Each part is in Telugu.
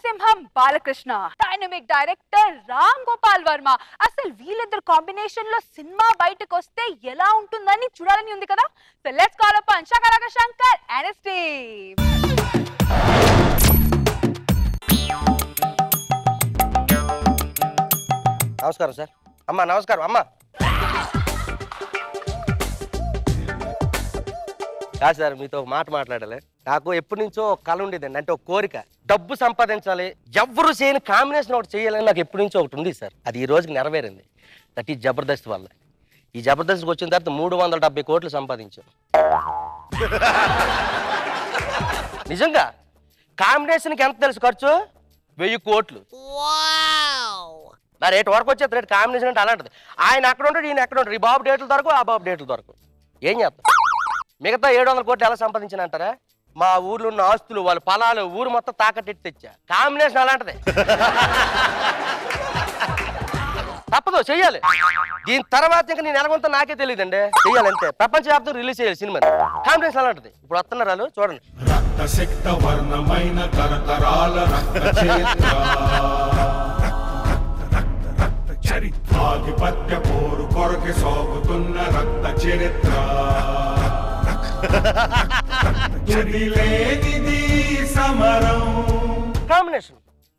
నరసింహం బాలకృష్ణ డైనమిక్ డైరెక్టర్ రామ్ గోపాల్ వర్మ అసలు వీళ్ళిద్దరు కాంబినేషన్ లో సినిమా బయటకు వస్తే ఎలా ఉంటుందని చూడాలని ఉంది కదా సో లెట్స్ కాల్ అప్ శంకరక శంకర్ అండ్ స్టీవ్ నమస్కారం సార్ అమ్మా నమస్కారం అమ్మా కాదు సార్ మీతో ఒక మాట మాట్లాడాలి నాకు ఎప్పటి నుంచో ఒక కళ ఉండేదండి అంటే ఒక కోరిక డబ్బు సంపాదించాలి ఎవ్వరు చేయని కాంబినేషన్ ఒకటి చేయాలని నాకు ఎప్పటి నుంచో ఒకటి ఉంది సార్ అది ఈ రోజుకి నెరవేరింది దట్ ఈ జబర్దస్త్ వల్ల ఈ జబర్దస్త్కి వచ్చిన తర్వాత మూడు వందల డెబ్బై కోట్లు సంపాదించాను నిజంగా కాంబినేషన్కి ఎంత తెలుసు ఖర్చు వెయ్యి కోట్లు నా రేటు వరకు వచ్చేది రేటు కాంబినేషన్ అంటే అలాంటిది ఆయన అక్కడ ఉంటాడు ఈయన ఎక్కడ ఉంటాడు ఈ బాబు డేట్లు దొరకవు ఆ బాబు డేట్లు దొరకవు ఏం చేస్తాం మిగతా ఏడు వందల కోట్లు ఎలా సంపాదించిన అంటారా మా ఊర్లో ఉన్న ఆస్తులు వాళ్ళ పొలాలు ఊరు మొత్తం తాకట్టెట్టి తెచ్చా కాంబినేషన్ అలాంటిది తప్పదు చెయ్యాలి దీని తర్వాత ఇంకా నేను ఎలాగొంతా నాకే తెలియదండి చెయ్యాలి అంతే ప్రపంచవ్యాప్తంగా రిలీజ్ చేయాలి సినిమా కాంబినేషన్ అలాంటిది ఇప్పుడు వస్తున్నారు వాళ్ళు చూడండి రక్తసిక్త వర్ణమైన తరతరాల రక్త చరిత్ర ఆధిపత్య పోరు కొరకి సాగుతున్న రక్త చరిత్ర తుది లేనిది సమరం కాంబినేషన్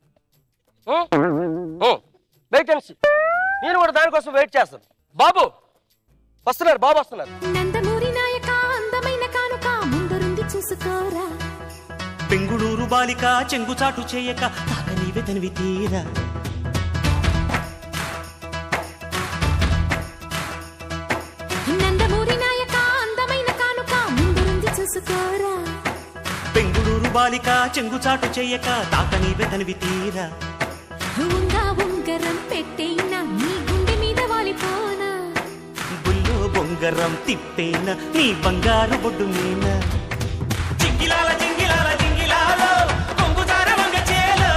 వెయిట్ అండ్ సీ నేను కూడా దానికోసం వెయిట్ చేస్తాను బాబు వస్తున్నారు బాబు వస్తున్నారు నందమూరి నాయక అందమైన కానుక ముందరుంది చూసుకోరా బెంగుళూరు బాలిక చెంగుచాటు చేయక తాక నీవే తనివి తీరా నందమూరి నాయక అందమైన కానుక ముందరుంది చూసుకోరా బెంగుళూరు బాలిక చెంగుచాటు చేయక తాక నీవే తనివి తీరా ఉంగా ఉంగరం పెట్టేనా నీ గుండె మీద వాలిపోనా బుల్లో బొంగరం తిప్పేన నీ బంగారు బొడ్డు మీన జింగిలాల జింగిలాల జింగిలాల కొంగుచార వంగ చేలో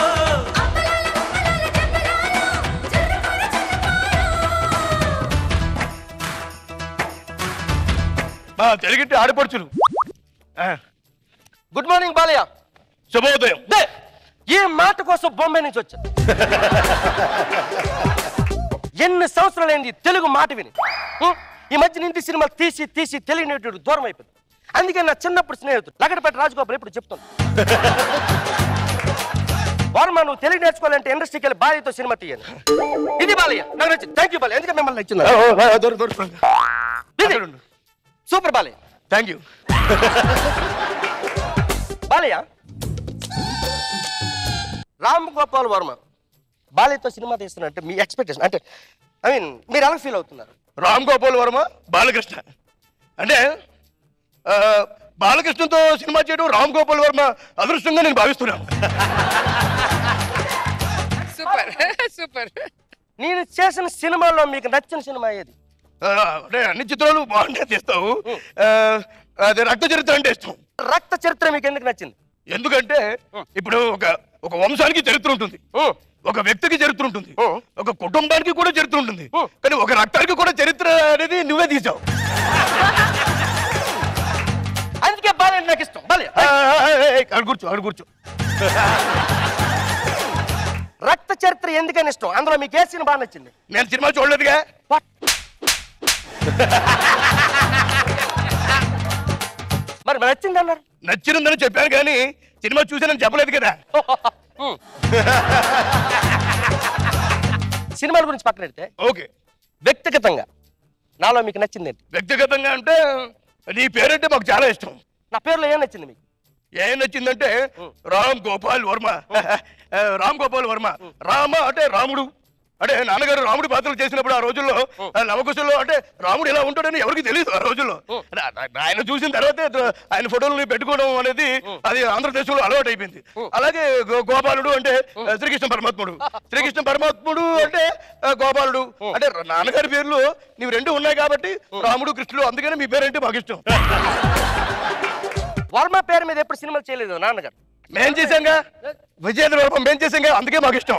మా తెలుగింటి ఆడపడుచులు ఆ, గుడ్ మార్నింగ్ బాలయ్య శుభోదయం దే, ఈ మాట కోసం బొంబాయి నుంచి వచ్చా ఎన్ని సంవత్సరాలైంది తెలుగు మాట విని ఉం? ఈ మధ్య ఇంటి సినిమా తీసి తీసి తెలియనిటువంటి దూరం అయిపోయింది అందుకే నా చిన్నప్పుడు స్నేహితుడు లగడపేట రాజగోపాల్ ఇప్పుడు చెప్తాను వర్మ నువ్వు తెలుగు నేర్చుకోవాలంటే ఇండస్ట్రీకి వెళ్ళి బాలయ్యతో సినిమా తీయాలి ఇది బాలయ్య నాకు నచ్చింది థ్యాంక్ యూ బాలయ్య ఎందుకంటే మిమ్మల్ని నచ్చింది ఓ, ఓ, ఓ, దొర- దొర- ఇది. Super Balayya thank you Balayya Ram Gopal Varma బాలయ్యతో సినిమా తీస్తున్నట్టు మీ ఎక్స్పెక్టేషన్ అంటే ఐ మీన్ మీరు ఎలా ఫీల్ అవుతున్నారు రామ్ గోపాల్ వర్మ బాలకృష్ణ అంటే ఆ, బాలకృష్ణతో సినిమా చేయడం రామ్ గోపాల్ వర్మ అదృష్టంగా నేను భావిస్తున్నాను సూపర్ సూపర్ నేను చేసిన సినిమాల్లో మీకు నచ్చిన సినిమా ఏది ఆ, అంటే అన్ని చిత్రాలు బాగుంటే తీస్తావు ఆ, అదే రక్త చరిత్ర అంటే ఇష్టం రక్త చరిత్ర మీకు ఎందుకు నచ్చింది ఎందుకంటే ఇప్పుడు ఒక ఒక వంశానికి చరిత్ర ఉంటుంది ఉం. ఒక వ్యక్తికి చరిత్ర ఉంటుంది ఉం. ఒక కుటుంబానికి కూడా చరిత్ర ఉంటుంది ఉం. కానీ ఒక రక్తానికి కూడా చరిత్ర అనేది నువ్వే తీసావు అందుకే బాలయ్య నాకు ఇష్టం బాలయ్య ఆ, ఆ, ఆ, ఆ, అక్కడ కూర్చో అక్కడ కూర్చో రక్త చరిత్ర ఎందుకని ఇష్టం అందులో మీకు ఏ సినిమా బాగా నచ్చింది నేను సినిమా చూడలేదుగా What? మరి మరి నచ్చింది అన్నారు నచ్చినందని చెప్పాను కానీ సినిమా చూసానని చెప్పలేదు కదా ఉం. సినిమాల గురించి పక్కన పెడితే ఓకే వ్యక్తిగతంగా నాలో మీకు నచ్చింది ఏంటి వ్యక్తిగతంగా అంటే నీ పేరంటే మాకు చాలా ఇష్టం నా పేరులో ఏం నచ్చింది మీకు ఏం నచ్చిందంటే రామ్ గోపాల్ వర్మ రామ్ గోపాల్ వర్మ రామ అంటే రాముడు అంటే నాన్నగారు రాముడి పాత్రలు చేసినప్పుడు ఆ రోజుల్లో ఆ లవకుశంలో అంటే రాముడు ఎలా ఉంటాడని ఎవరికి తెలియదు ఆ రోజుల్లో అంటే ఆ- ఆయన చూసిన తర్వాతే ద- ఆయన ఫోటోలు పెట్టుకోవడం అనేది అది ఆంధ్రదేశంలో అలవాటు అయిపోయింది అలాగే గో- గోపాలుడు అంటే ఆ, శ్రీకృష్ణ పరమాత్ముడు శ్రీకృష్ణ పరమాత్ముడు అంటే ఆ, గోపాలుడు అంటే నాన్నగారి పేర్లు నీవు రెండు ఉన్నాయి కాబట్టి రాముడు కృష్ణుడు అందుకని మీ పేరంటే మాకు ఇష్టం వర్మ పేరు మీద ఎప్పుడు సినిమాలు చేయలేదు నాన్నగారు మేం చేశాంగా విజయేంద్ర రూపం మేం చేశాంగా అందుకే మాకు ఇష్టం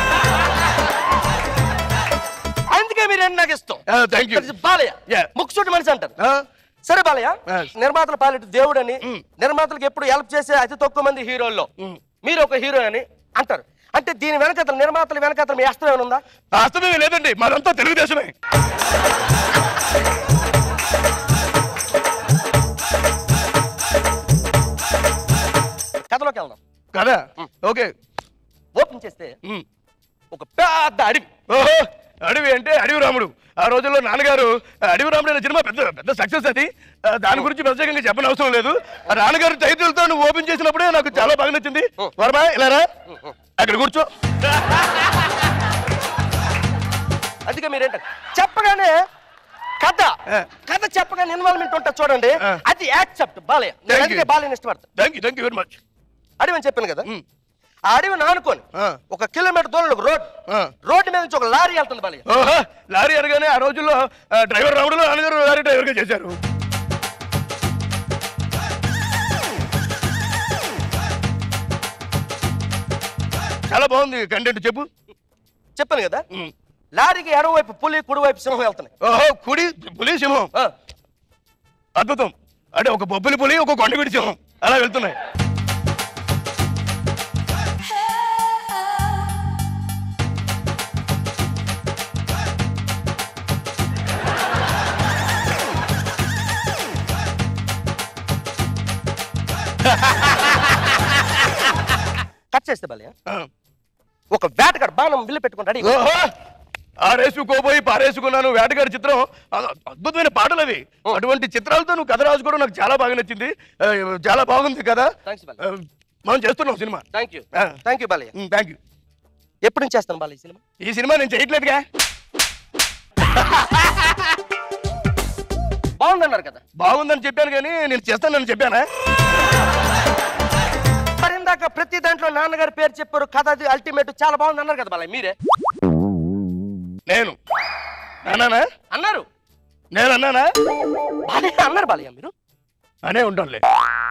అందుకే మీరు నాకు ఇష్టం థ్యాంక్ యూ అది బాలయ్య Yeah. ముక్కుసూటి మనిషి అంటారు సరే బాలయ్య Yes. నిర్మాతల పాలిట దేవుడు అని నిర్మాతలకు ఎప్పుడు హెల్ప్ చేసే అతి తక్కువ మంది హీరోల్లో మీరు ఒక హీరో అని అంటారు అంటే దీని వెనకతల నిర్మాతల వెనకతల మీ అస్త్రం ఏమైనా ఉందా వాస్తవమే లేదండి మాదంతా తెలుగుదేశమే కథలోకి వెళ్దాం కదా ఓకే ఓపెన్ చేస్తే ఉమ్. ఒక పెద్ద అడవి ఓహో అడవి అంటే అడవి రాముడు ఆ రోజుల్లో నాన్నగారు ఆ అడవి రాముడు అనే సినిమా పెద్ద పెద్ద సక్సెస్ అది ఆ, దాని గురించి ప్రత్యేకంగా చెప్పని అవసరం లేదు ఆ నాన్నగారు టైటిల్తో నువ్వు ఓపెన్ చేసినప్పుడే నాకు చాలా బాగా నచ్చింది వర్మ ఇలా రా అక్కడ కూర్చో అందుకే మీరేంటారు చెప్పగానే కథ ఆ. కథ చెప్పగానే ఇన్వాల్వ్మెంట్ ఉంటుంది చూడండి ఆ. అది యాక్సెప్ట్ బాలయ్య నేను Thank అందుకే you. బాలయ్యని ఇష్టపడతాను thank you thank you very much అడవి అని చెప్పాను కదా ఉమ్. ఆ అడవిని ఆనుకొని ఆ. ఒక కిలోమీటర్ దూరంలో ఒక రోడ్ ఆ. రోడ్డు మీద నుంచి ఒక లారీ వెళ్తుంది బాలయ్య ఓహో లారీ అనగానే ఆ రోజుల్లో ఆ, డ్రైవర్ రాముడు నాన్నగారు లారీ డ్రైవర్గా చేశారు చాలా బాగుంది కంటెంట్ చెప్పు చెప్పాను కదా ఉమ్. లారీకి ఎడమవైపు పులి కుడివైపు సింహం వెళ్తున్నాయి ఓహో కుడి పులి సింహం ఆ. అద్భుతం అంటే ఒక బొబ్బిలి పులి ఒక కొండగుడి సింహం అలా వెళ్తున్నాయి కట్ చేస్తే బాలయ్య ఆ. ఒక వేటగాడు బాణం విల్లు పెట్టుకుని రెడీ ఓహో ఆరేసుకోబోయి పారేసుకున్నాను వేటగారి చిత్రం అ- అద్భుతమైన పాటలు అవి అటువంటి చిత్రాలతో నువ్వు కథ రాసుకోవడం నాకు చాలా బాగా నచ్చింది ఆ, చాలా బాగుంది కదా థ్యాంక్స్ బాలయ్య ఆ, మనం చేస్తున్నాం సినిమా థ్యాంక్ యూ ఆ. Thank you Balayya thank you ఎప్పుడు నుంచి చేస్తాను బాలయ్య ఈ సినిమా ఈ సినిమా నేను చేయట్లేదుగా బాగుందన్నారు కదా బాగుందని చెప్పాను కానీ నేను చేస్తానని చెప్పానా మరి ఇందాక ప్రతి దాంట్లో నాన్నగారి పేరు చెప్పారు కథ అది అల్టిమేట్ చాలా బాగుంది అన్నారు కదా బాలయ్య మీరే నేను అన్నానా అన్నారు నేను అన్నానా బాలయ్య అన్నారు బాలయ్య మీరు అనే ఉంటానులే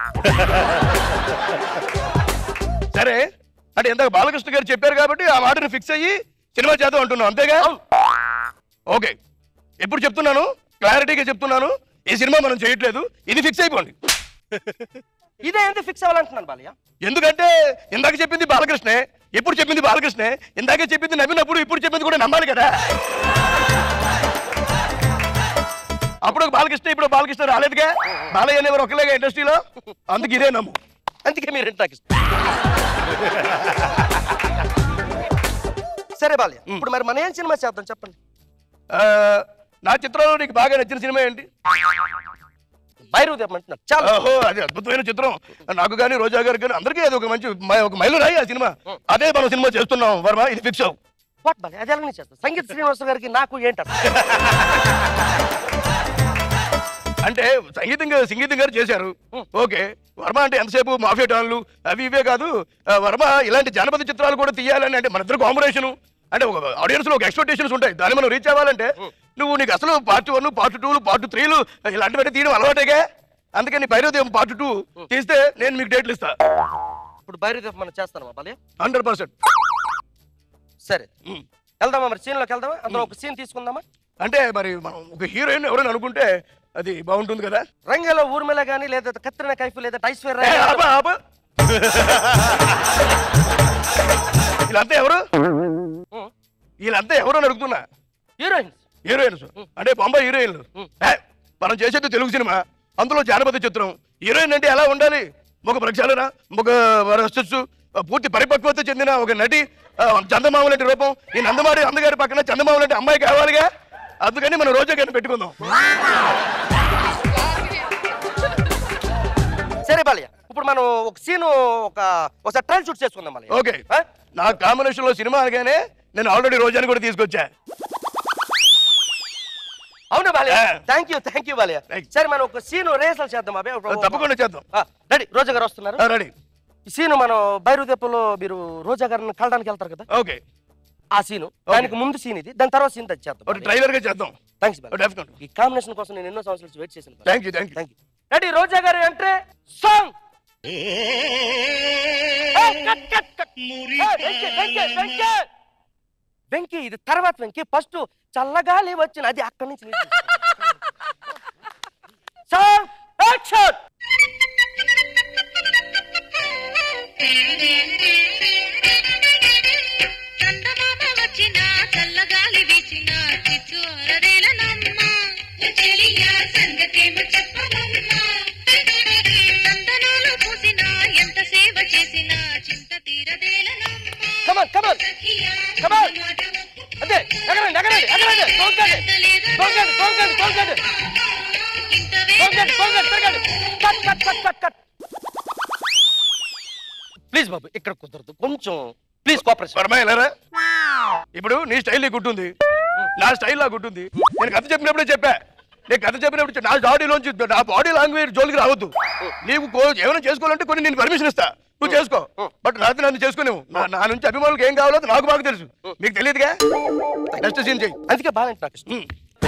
సరే అంటే ఇందాక బాలకృష్ణ గారు చెప్పారు కాబట్టి ఆ మాటను ఫిక్స్ అయ్యి సినిమా చేద్దాం అంటున్నాం అంతేగా అవును. ఓకే ఎప్పుడు చెప్తున్నాను క్లారిటీగా చెప్తున్నాను ఈ సినిమా మనం చేయట్లేదు ఇది ఫిక్స్ అయిపోండి ఇదే ఎందుకు ఫిక్స్ అవ్వాలంటున్నాను బాలయ్య ఎందుకంటే ఇందాక చెప్పింది బాలకృష్ణే ఎప్పుడు చెప్పింది బాలకృష్ణే ఇందాక చెప్పింది నవ్వినప్పుడు ఇప్పుడు చెప్పింది కూడా నమ్మాలి కదా అప్పుడు ఒక బాలకృష్ణ ఇప్పుడు ఒక బాలకృష్ణ రాలేదుగా బాలయ్య అనేవారు ఒకలేగా ఇండస్ట్రీలో అందుకు ఇదే నమ్ము అందుకే మీరు ఇంటి నాకు ఇష్టం. సరే బాలయ్య ఇప్పుడు మరి మనం ఏం సినిమా చేద్దాం చెప్పండి ఆ, నా చిత్రంలో నీకు బాగా నచ్చిన సినిమా ఏంటి బైరు తెమ్మంటున్నారు చాలా ఓహో అది అద్భుతమైన చిత్రం నాకు కానీ రోజా గారికి కానీ అందరికీ అది ఒక మంచి మ- ఒక మైలు రాయి ఆ సినిమా అదే మనం సినిమా చేస్తున్నాం వర్మ ఇది ఫిక్స్ అవ్వు వాట్ బాలయ్య అది ఎలాగనే చేస్తాం సంగీత శ్రీనివాస గారికి నాకు ఏంట అంటే సంగీతం గారు సంగీతం గారు చేశారు ఓకే వర్మ అంటే ఎంతసేపు మాఫియా డాన్లు అవి ఇవే కాదు ఆ, వర్మ ఇలాంటి జానపద చిత్రాలు కూడా తీయాలని అంటే మన ఇద్దరు కాంబినేషన్ అంటే ఒక ఆడియన్స్ లో ఒక ఎక్స్పెక్టేషన్స్ ఉంటాయి దాన్ని మనం రీచ్ అవ్వాలంటే నువ్వు నీకు అసలు పార్ట్ వన్ పార్ట్ టూలు పార్ట్ త్రీలు ఇలాంటివన్నీ తీయడం అలవాటేగా అందుకని భైరవదేవం పార్ట్ టూ తీస్తే నేను మీకు డేట్లు ఇస్తా ఇప్పుడు బైరు తెప్ప మనం చేస్తాను బాలయ్య హండ్రెడ్ పర్సెంట్ సరే వెళ్దామా మరి సీన్లోకి వెళ్దామా అందులో ఒక సీన్ తీసుకుందామా అంటే మరి మనం ఒక హీరోయిన్ ఎవరైనా అనుకుంటే అది బాగుంటుంది కదా రంగంలో ఊర్మిళ కానీ లేదా కత్రినా కైఫ్ లేదా ఐశ్వర్య ఏ, రాయ్ ఆపు, ఆపు. వీళ్ళంతా ఎవరు వీళ్ళంతా ఎవరు అని అడుగుతున్నా హీరోయిన్స్ హీరోయిన్స్ అంటే బొంబాయి హీరోయిన్లు ఏ, మనం చేసేది తెలుగు సినిమా అందులో జానపద చిత్రం హీరోయిన్ అంటే ఎలా ఉండాలి ఒక ప్రక్షాళన ఒక రసస్సు పూర్తి పరిపక్వత చెందిన ఒక నటి ఆ, చందమామ లాంటి రూపం ఈ నందమాడి అందగారి పక్కన చందమామ లాంటి అమ్మాయి కావాలిగా అందుకని మనం రోజా గారిని పెట్టుకుందాం సరే బాలయ్య ఇప్పుడు మనం ఒక సీన్ ఒక ఒకసారి ట్రయల్ షూట్ చేసుకుందాం బాలయ్య ఓకే ఆ? నా కాంబినేషన్ లో సినిమా అనగానే నేను ఆల్రెడీ రోజాని కూడా తీసుకొచ్చా అవునా బాలయ్య ఆ. Thank you thank you Balayya Thank you. సరే మనం ఒక సీన్ రేసల్ చేద్దాం అబ్బాయి ఒక- తప్పకుండా చేద్దాం రెడీ రోజా గారు వస్తున్నారు రెడీ ఈ సీన్ మనం బైరుదెప్పలో మీరు రోజా గారిని కలడానికి వెళ్తారు కదా ఓకే ఆ సీన్ దానికి ముందు సీన్ ఇది దాని తర్వాత సీన్ అది ఒక చేద్దాం ట్రైలర్ గా చేద్దాం థ్యాంక్స్ డెఫినెట్ ఈ కాంబినేషన్ కోసం నేను ఎన్నో సంవత్సరాల నుంచి వెయిట్ చేశాను thank you thank you thank you ready Roja garu అంటే సాంగ్ వెంకీ ఇది తర్వాత వెంకీ ఫస్ట్ చల్లగాలి వచ్చిన అది అక్కడి నుంచి song action Thank you. Come on come on come on అంతే ఎగరండి ఎగరండి ఎగరండి తోంకండి తోంకండి తోంకండి తోంకండి తోంకండి తోంకండి తోంకండి cut cut cut cut cut please బాబు ఇక్కడ కుదరదు కొంచెం ప్లీజ్ కోఆపరేషన్ వర్మ ఎలారా ఇప్పుడు నీ స్టైల్ నీ గుట్టుంది నా స్టైల్ నా గుట్టుంది నేను కథ చెప్పినప్పుడే చెప్పా నేను కథ చెప్పినప్పుడు చె- నా బాడీలోంచి నా బాడీ లాంగ్వేజ్ జోలికి రావద్దు నీకు కో- ఏమైనా చేసుకోవాలంటే కొన్ని నేను పర్మిషన్ ఇస్తా నువ్వు చేసుకో బట్ రాత్రి నన్ను చేసుకునేవు నా నా నుంచి అభిమానులకు ఏం కావాలో అది నాకు బాగా తెలుసు మీకు తెలియదుగా నెక్స్ట్ సీన్ చెయ్యి అందుకే బాగా నాకు ఇష్టం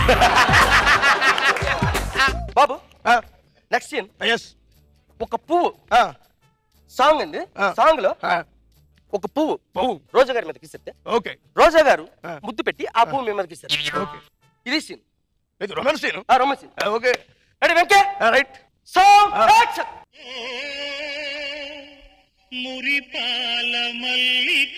బాబు నెక్స్ట్ సీన్ ఎస్ ఒక పువ్వు సాంగ్ అండి ఆ. సాంగ్ లో ఒక పువ్వు పువ్వు రోజా గారి మీదకి ఇస్తే ఓకే రోజా గారు ఆ. ముద్దు పెట్టి ఆ పువ్వు మీ మీదకి ఇస్తారు ఓకే ఇది సీన్ ఇది రొమాన్స్ సీన్ ఆ రొమ్మ సీన్ ఓకే రెడీ వెంకే రైట్ సాంగ్ ఆ. యాక్షన్ మురిపాల మల్లిక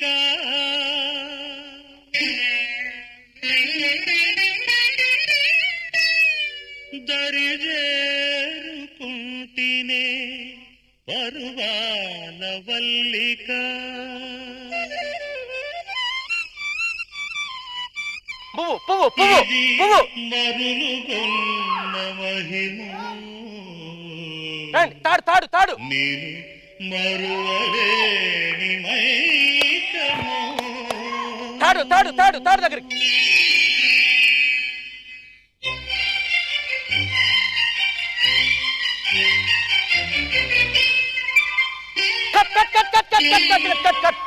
దరిజేరుకుంటినే పరువాల వల్లిక పువ్వు పువ్వు పువ్వు పువ్వు మరులుగొన్న మహిమ రండి తాడు తాడు తాడు నేను మరువలేని మైకము తాడు తాడు తాడు తాడు దగ్గరికి cut cut cut cut cut cut cut cut cut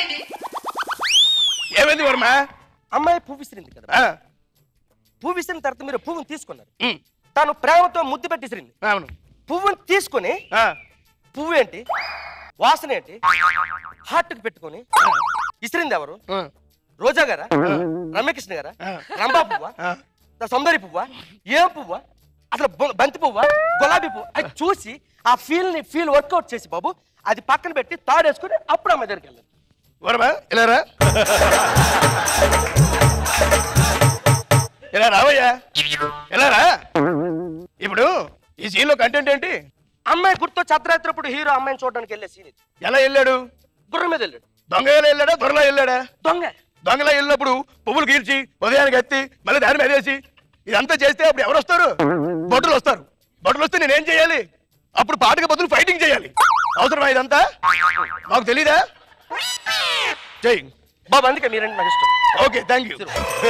ఏమైంది వర్మ అమ్మాయి పువ్వు విసిరింది కదా ఆ, పువ్వు విసిరిన తర్వాత మీరు పువ్వుని తీసుకున్నారు ఉమ్, తను ప్రేమతో ముద్దు పెట్టి విసిరింది అవును పువ్వుని తీసుకొని ఆ, పువ్వు ఏంటి వాసన ఏంటి హార్ట్కి పెట్టుకొని ఇసిరింది ఎవరు ఆ, రోజా గారా రమ్యకృష్ణ గారా ఆ. రంభా పువ్వా ఆ. సౌందర్య పువ్వా ఏం పువ్వా అసలు బొ- బంతి పువ్వా గులాబీ పువ్వు అది చూసి ఆ ఫీల్ ని ఫీల్ వర్కౌట్ చేసి బాబు అది పక్కన పెట్టి తాడేసుకుని అప్పుడు అమ్మాయి దగ్గరికి వెళ్ళాలి వర్మ ఇలా రా ఇలా రావయ్యా ఇలా రా ఇప్పుడు ఈ సీన్ లో కంటెంట్ ఏంటి అమ్మాయి గుర్తొచ్చి అర్ధరాత్రి హీరో అమ్మాయిని చూడడానికి వెళ్ళే సీన్ ఇది ఎలా వెళ్ళాడు గుర్రం మీద వెళ్ళాడు దొంగ ఎలా వెళ్ళాడా దొరలా వెళ్ళాడా దొంగ దొంగలా వెళ్ళినప్పుడు పువ్వులు గీల్చి ఉదయానికి ఎత్తి మళ్ళీ దాని మీద వేసి ఇదంతా చేస్తే అప్పుడు ఎవరు వస్తారు బొట్టులు వస్తారు బొట్టులు వస్తే నేనేం చేయాలి అప్పుడు పాటకి బదులు ఫైటింగ్ చేయాలి అవసరమా ఇదంతా మాకు తెలీదా చెయ్యి బాబు అందుకే మీరంటే నాకు ఇష్టం ఓకే థ్యాంక్ యూ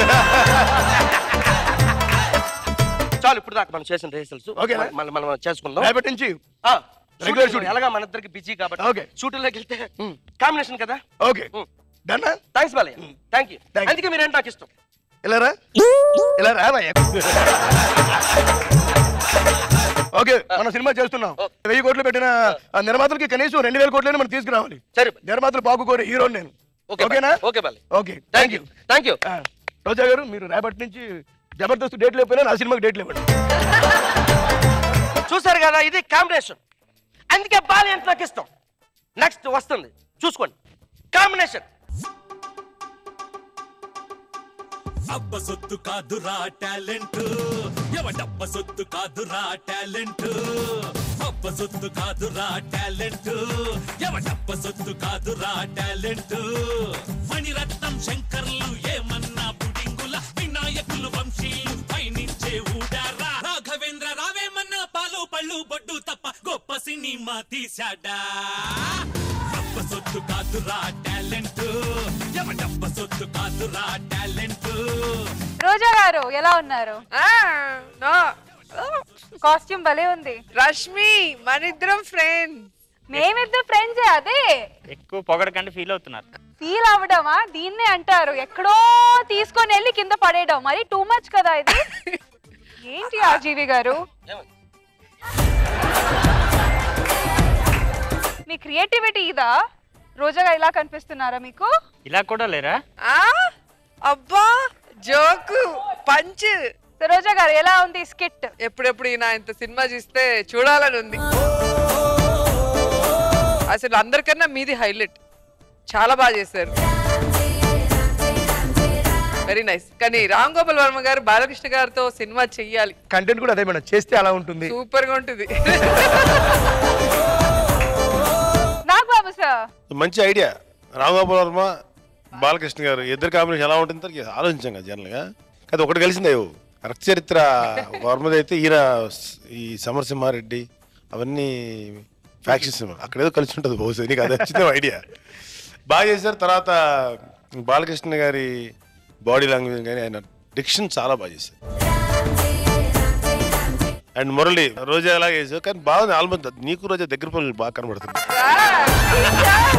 చాలు ఇప్పుడు దాకా మనం చేసిన రిహర్సల్స్ ఓకేనా? మళ్ళీ మనం చేసుకుందాం రేపటి నుంచి ఆ, Regular shooting shooting. ఎలాగా మన ఇద్దరికి బిజీ కాబట్టి Okay. షూటింగ్లోకి వెళ్తే Hmm. కాంబినేషన్ కదా okay Hmm. Done thanks Balayya thank you Thank you. అందుకే మీరేంటి నాకు ఇష్టం ఇలా రా ఇలా రా భయ్యా. ఓకే మన సినిమా చేస్తున్నాం Okay. వెయ్యి కోట్లు పెట్టిన ఆ నిర్మాతలకి కనీసం రెండు వేల కోట్లని మనం తీసుకురావాలి సరే నిర్మాతలు బాగుకోరు హీరో నేను ఓకే ఓకేనా okay Balayya okay thank you thank you ఆ, రోజా గారు మీరు రేపటి నుంచి జబర్దస్త్ డేట్లు అయిపోయినా నా సినిమాకి డేట్లు ఇవ్వండి చూసారు కదా ఇది కాంబినేషన్ అందుకే బాలయ్య అంటే నాకు ఇష్టం నెక్స్ట్ వస్తుంది చూసుకోండి కాంబినేషన్ అబ్బ సొత్తు కాదురా టాలెంట్ ఎవడబ్బ సొత్తు కాదురా టాలెంట్ అబ్బ సొత్తు కాదురా టాలెంట్ ఎవడబ్బ సొత్తు కాదురా టాలెంట్ మణిరత్నం శంకర్లు ఏమన్నా పుడింగుల వినాయకులు వంశీయులు పయనించే ఊడారా రాఘవేంద్ర రావేమన్నా పాలు పళ్ళు బొడ్డు తప్ప గొప్ప సినిమా తీశాడా డబ్బ సొత్తు కాదురా టాలెంట్ ఎవడబ్బ సొత్తు కాదురా టాలెంట్ రోజా గారు ఎలా ఉన్నారు ఆ, no. కాస్ట్యూమ్ భలే ఉంది రష్మి మనిద్దరం ఫ్రెండ్స్ మేమిద్దరు ఫ్రెండ్సే అదే ఎక్కువ పొగడకంటే ఫీల్ అవుతున్నారు ఫీల్ అవ్వడమా దీన్నే అంటారు ఎక్కడో తీసుకొని వెళ్ళి కింద పడేయడం మరి టూ మచ్ కదా ఇది ఏంటి ఆర్జీవి గారు మీ క్రియేటివిటీ ఇదా రోజాగా ఇలా కనిపిస్తున్నారా మీకు ఇలా కూడా లేరా ఆ అబ్బా జోకు పంచ్ సో రోజా గారు ఎలా ఉంది స్కిట్ ఎప్పుడెప్పుడు ఈయన ఇంత సినిమా చూస్తే చూడాలని ఉంది అసలు అందరికన్నా మీది హైలైట్ చాలా బాగా చేశారు వెరీ నైస్ కానీ రామ్ గోపాల్ వర్మ గారు బాలకృష్ణ గారితో సినిమా చెయ్యాలి కంటెంట్ కూడా అదే మేడం చేస్తే అలా ఉంటుంది సూపర్ గా ఉంటుంది నాగ్ బాబు సార్ మంచి ఐడియా రామగోపాల్ వర్మ బాలకృష్ణ గారు ఇద్దరు కాంబినేషన్ ఎలా ఉంటుంది తనకి ఆలోచించాం కదా జనరల్గా అది ఒకటి కలిసిందే రక్త చరిత్ర వర్మది అయితే ఈయన స్- ఈ సమరసింహారెడ్డి అవన్నీ ఫ్యాక్షన్ సినిమా అక్కడ ఏదో కలిసి ఉంటుంది బహుశా నీకు అది వచ్చింది ఐడియా బాగా చేశారు తర్వాత బాలకృష్ణ గారి బాడీ లాంగ్వేజ్ కానీ ఆయన డిక్షన్ చాలా బాగా చేశారు అండ్ మురళి రోజా అలాగే చేశారు కానీ బాగుంది ఆల్మోస్ట్ నీకు రోజా దగ్గర పనులు బాగా కనబడుతుంది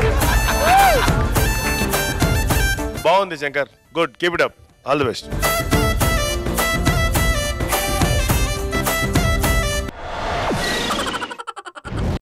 బాగుంది Shankar good keep it up all the best